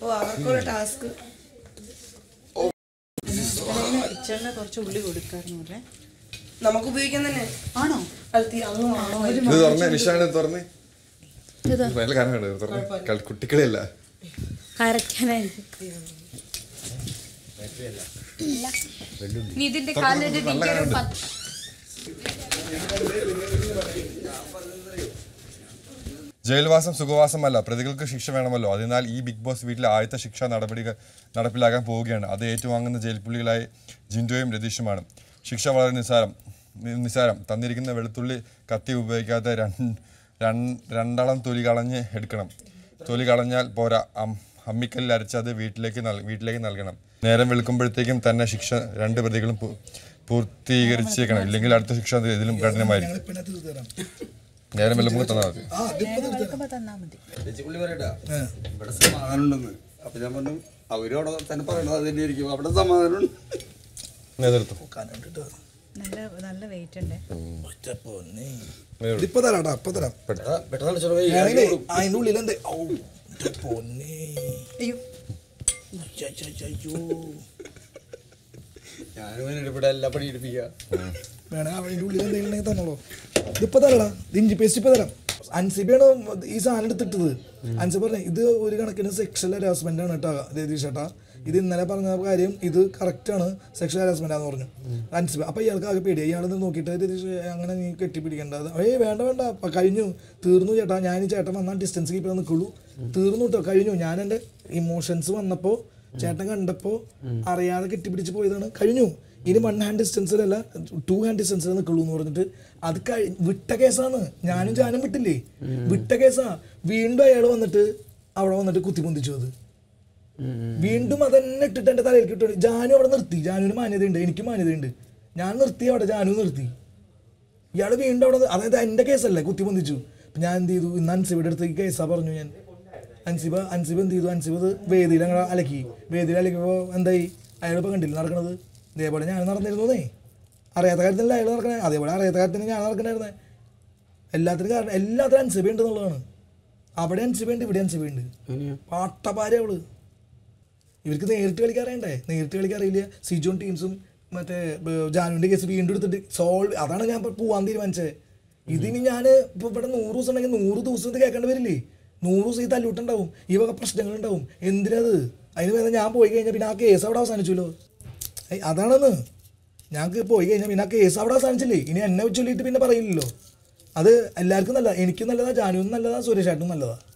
ഓ അവർക്കുള്ള ടാസ്ക് കിച്ചണിന് കുറച്ച് ഉള്ളി കൊടുക്കാറുണ്ട് അല്ലേ നമുക്ക് ഉപയോഗിക്കാൻ തന്നെ ആണോ അൽത്തി അങ്ങ് ആണോ ഇത് തുറന്നേ നിഷാണ് തുറന്നേ നല്ല കാരണം തുറന്നേ കുട്ടികളില്ല കരക്കാനായിരിക്കും നീ ഇതിന്റെ കാലിന്റെ നല്ല കാണുന്നുണ്ട് ജയിൽവാസം സുഖവാസമല്ല പ്രതികൾക്ക് ശിക്ഷ വേണമല്ലോ അതിനാൽ ഈ ബിഗ് ബോസ് വീട്ടിലെ ആദ്യത്തെ ശിക്ഷാ നടപടികൾ നടപ്പിലാക്കാൻ പോവുകയാണ് അത് ഏറ്റുവാങ്ങുന്ന ജയിൽ പുള്ളികളായ ജിൻഡോയും രതീഷുമാണ് ശിക്ഷ വളരെ നിസ്സാരം നി- നിസ്സാരം തന്നിരിക്കുന്ന വെളുത്തുള്ളി കത്തി ഉപയോഗിക്കാതെ രണ്ട് രൺ- രണ്ടളം തൊലി കളഞ്ഞ് എടുക്കണം തൊലി കളഞ്ഞാൽ പോരാ അം- അമ്മിക്കല്ലിൽ അരച്ച് അത് വീട്ടിലേക്ക് നൽ വീട്ടിലേക്ക് നൽകണം നേരം വെളുക്കുമ്പോഴത്തേക്കും തന്നെ ശിക്ഷ രണ്ട് പ്രതികളും പൂ- പൂർത്തീകരിച്ചേക്കണം ഇല്ലെങ്കിൽ അടുത്ത ശിക്ഷ അത് ഇതിലും കഠിനമായിരിക്കും പിന്നെ തീർത്ത് തരാം നേരം വെല്ലുമ്പോൾ തന്നാൽ മതി ആ അതിപ്പോ തീർത്ത് തരാം വെളുക്കുമ്പോ തന്നാ മതി പുള്ളി പറയട്ടാ ഇവിടെ സമാധാനം ഉണ്ടെന്ന് അപ്പൊ ഞാൻ പറഞ്ഞു അവരും അവിടെ തന്നെ പറയണത് അത് തന്നെയായിരിക്കും അവിടെ സമാധാനം ഉണ്ട് നേതൃത്വം കണ്ടിട്ട് നല്ല നല്ല വെയിറ്റ് ഉണ്ട് ഒറ്റ പൊന്നേ. ഇതിപ്പോ തരാം ട്ടാ, ഇപ്പൊ തരാം പെട്ടെന്ന് ഞാനില്ലേ, അതിന്റെ ഉള്ളിൽ എന്തേ ഔ, എന്റെ പൊന്നേ അയ്യോ അയ്യോ, അയ്യോ, അയ്യോ. ഞാനും ഇവിടെ എല്ലാ പണി എടുപ്പിക്കുക വേണേ അതിന്റെ ഉള്ളിൽ എന്തെങ്കിലും ഉണ്ടെങ്കിൽ തന്നോളൂ ഇതിപ്പോ തരടാ ഇത് ഇഞ്ചി പേസ്റ്റ് ഇപ്പൊ തരാം അൻസിബിയാണ് ഈ സാധനം എടുത്തിട്ടത് അൻസിബ പറഞ്ഞ ഇത് ഒരു കണക്കിന് സെക്ഷൽ ഹരാസ്മെന്റ് ആണ് കേട്ടോ രതീഷ് ചേട്ടാ ഇത് ഇന്നലെ പറഞ്ഞ കാര്യം ഇത് കറക്റ്റ് ആണ് സെക്ഷൽ ഹരാസ്മെന്റ് ആന്ന് പറഞ്ഞു അൻസിബ അപ്പൊ ഇയാൾക്ക് ആകെ പേടി ഇയാൾ നോക്കിയിട്ട് രതീഷ് അങ്ങനെ നീ കെട്ടിപ്പിടിക്കേണ്ടത് ഏയ് വേണ്ട വേണ്ട അപ്പൊ കഴിഞ്ഞു തീർന്നു ചേട്ടാ ഞാൻ ഈ ചേട്ടൻ വന്നാൽ ഡിസ്റ്റൻസ് കീപ്പ് ചെയ്ത് നിൽക്കുള്ളൂ തീർന്നു കേട്ടോ കഴിഞ്ഞു ഞാൻ എൻ്റെ ഇമോഷൻസ് വന്നപ്പോൾ ചേട്ടൻ കണ്ടപ്പോൾ അറിയാതെ കെട്ടിപ്പിടിച്ച് പോയതാണ് കഴിഞ്ഞു ഇനി വൺ ഹാൻഡ് ഡിസ്റ്റൻസിലല്ല ടു ഹാൻഡ് ഡിസ്റ്റൻസിൽ നിൽക്കുള്ളൂ എന്ന് പറഞ്ഞിട്ട് അത് കഴി വിട്ട കേസാണ് ഞാനും ജാനും വിട്ടില്ലേ വിട്ട കേസാ വീണ്ടും അയാൾ വന്നിട്ട് അവിടെ വന്നിട്ട് കുത്തിപ്പൊന്തിച്ചു അത് വീണ്ടും അതന്നെ ഇട്ടിട്ട് എൻ്റെ തലയിൽ കിട്ടും ജാനു അവിടെ നിർത്തി ജാനുവിന് മാന്യതയുണ്ട് എനിക്ക് മാന്യതയുണ്ട് ഞാൻ നിർത്തി അവിടെ ജാനു നിർത്തി ഇയാൾ വീണ്ടും അവിടെ അതായത് എൻ്റെ കേസല്ലേ കുത്തിപ്പൊന്തിച്ചു അപ്പൊ ഞാൻ എന്ത് ചെയ്തു ഇന്ന് അൻസിബയുടെ അടുത്ത് ഈ കേസാ പറഞ്ഞു ഞാൻ അൻസിബ അൻസിബ എന്ത് ചെയ്തു അൻസിബ ഇത് വേദിയിൽ അങ്ങനെ അലക്കി വേദിയിൽ അലക്കിയപ്പോൾ എന്തായി അയാൾ ഇപ്പം കണ്ടില്ല നടക്കണത് ഇതേപോലെ ഞാൻ നടന്നിരുന്നേ അറിയാത്ത കാര്യത്തിലല്ല അയാൾ നടക്കണേ അതേപോലെ അറിയാത്ത കാര്യത്തിന് ഞാൻ നടക്കണായിരുന്നേ എല്ലാത്തിനും കാരണം എല്ലാത്തിനും അൻസിബ ഉണ്ട് എന്നുള്ളതാണ് അവിടെ അൻസിബ ഉണ്ട് ഇവിടെ അൻസിബ ഉണ്ട് പാട്ടപാര അവള് ഇവർക്ക് നേരിട്ട് കളിക്കാറിയണ്ടേ നേരിട്ട് കളിക്കാറിയില്ല സിജോൺ ടീംസും മറ്റേ ബ- ജാനുവിന്റെ കേസ് വീണ്ടും എടുത്തിട്ട് സോൾവ് അതാണ് ഞാൻ ഇപ്പൊ പോവാൻ തീരുമാനിച്ചത് ഇതിന് ഞാൻ ഇപ്പൊ ഇവിടെ നൂറ് ദിവസം ഉണ്ടെങ്കിൽ നൂറ് ദിവസം ഇത് കേൾക്കേണ്ടി വരില്ലേ നൂറ് ദിവസം ഈ തല്ലൂട്ടുണ്ടാവും ഈ വക പ്രശ്നങ്ങളുണ്ടാവും എന്തിനത് അതിന് വേദന ഞാൻ പോയി കഴിഞ്ഞാൽ പിന്നെ ആ കേസ് അവിടെ അവസാനിച്ചല്ലോ ഏയ് അതാണെന്ന് ഞങ്ങൾക്ക് പോയി കഴിഞ്ഞാൽ പിന്നെ ആ കേസ് അവിടെ അവസാനിച്ചില്ലേ ഇനി എന്നെ ചൊല്ലിയിട്ട് പിന്നെ പറയില്ലല്ലോ അത് എല്ലാവർക്കും നല്ലതാ എനിക്കും നല്ലതാ ജാനുവിനും നല്ലതാ സുരേഷ് ഏട്ടനും നല്ലതാ